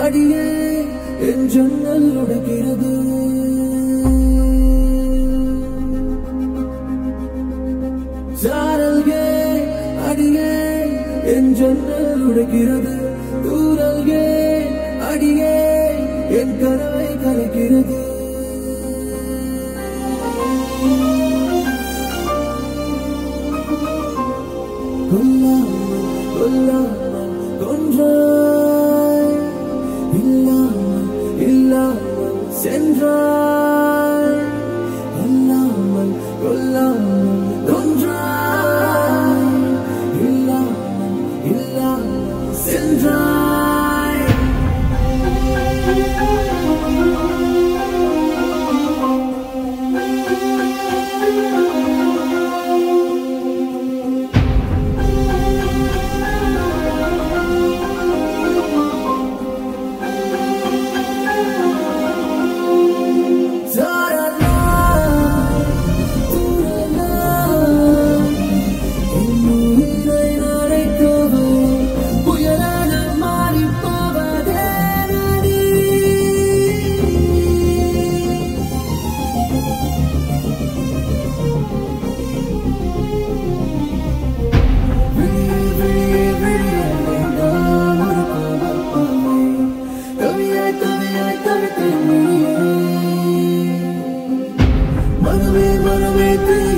அடியே என் ஜன்னல் உடைக்கிறது சாரல்கே அடியே என் ஜன்னல் உடைக்கிறது தூரல்கே அடியே என் கனவை கலைக்கிறது கொல்லாமல் கொல்லாமல் கொன்றாய் இல்லாமல் இல்லாமல் சென்றாய் கொல்லாமல் கொல்லாமல் கொன்றாய் இல்லாமல் இல்லாமல் சென்றாய் சாரலாய் தூரலாய் என் உயிரை நனைக்கவே புயலான மாறிப் போவதே நதி. விழியே, விழியே, விழியே, வேண்டாம் ஒரு கோபப் பார்வை. கவியாய், கவியாய் தவித்தேன் விழியே. மனமே மனமே திரு